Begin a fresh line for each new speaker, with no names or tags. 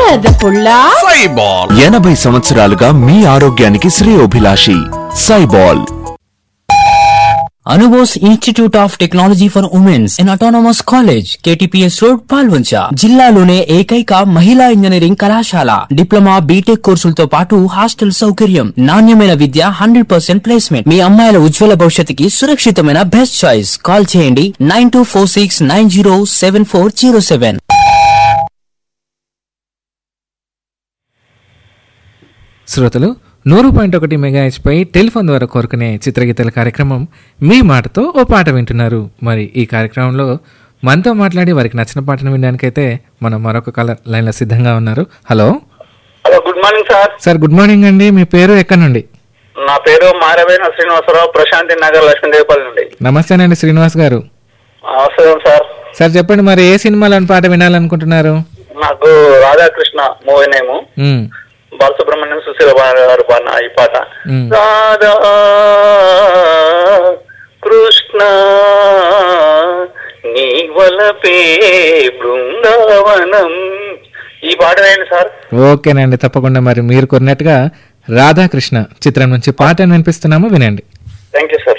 బురద పుల్ల
సైబాల్
ఎనభై సంవత్సరాలుగా మీ ఆరోగ్యానికి శ్రేయోభిలాషి Saibal
Anubose institute of technology for womens in autonomous college KTPS road Palvancha జిల్లాలోనే ఏకైక మహిళా ఇంజనీరింగ్ కళాశాల డిప్లొమా బీటెక్ కోర్సులతో పాటు హాస్టల్ సౌకర్యం నాణ్యమైన విద్య హండ్రెడ్ పర్సెంట్ ప్లేస్మెంట్ మీ అమ్మాయిల ఉజ్వల భవిష్యత్తుకి సురక్షితమైన బెస్ట్ చాయిస్ కాల్ చేయండి nine two four six nine zero seven four zero seven
శ్రోతలు నూరు పాయింట్ ఒకటి మెగాహెచ్పై టెలిఫోన్ ద్వారా కోరుకునే చిత్రగీతల కార్యక్రమం మీ మాటతో ఓ పాట వింటున్నారు మరి ఈ కార్యక్రమంలో మనతో మాట్లాడి వారికి నచ్చిన పాటను వినడానికైతే మనం మరొక కలర్ లైన్లో సిద్ధంగా ఉన్నారు hello
hello good morning sir
sir good morning అండి మీ పేరు ఎక్కడి నుండి
నా పేరు మారవేణ శ్రీనివాసరావు ప్రశాంతి నగర్ లక్ష్మీదేవపల్లి నుండి
నమస్తేనండి శ్రీనివాస్ గారు
అవసరం సార్
సార్ చెప్పండి మరి ఏ సినిమాలోని పాట వినాలనుకుంటున్నారు
నాకు రాధాకృష్ణ మూవీ నేము
మ్,
బాలసుబ్రహ్మణ్యం సుశీల గారు పాడిన ఈ పాట
మ్.
రాధా కృష్ణ నీ వలపే బృందావనం ఈ పాట వేయండి సార్
ఓకేనండి తప్పకుండా మరి మీరు కొన్నట్టుగా రాధాకృష్ణ చిత్రం నుంచి పాటను వినిపిస్తున్నాము వినండి
థ్యాంక్ యూ సార్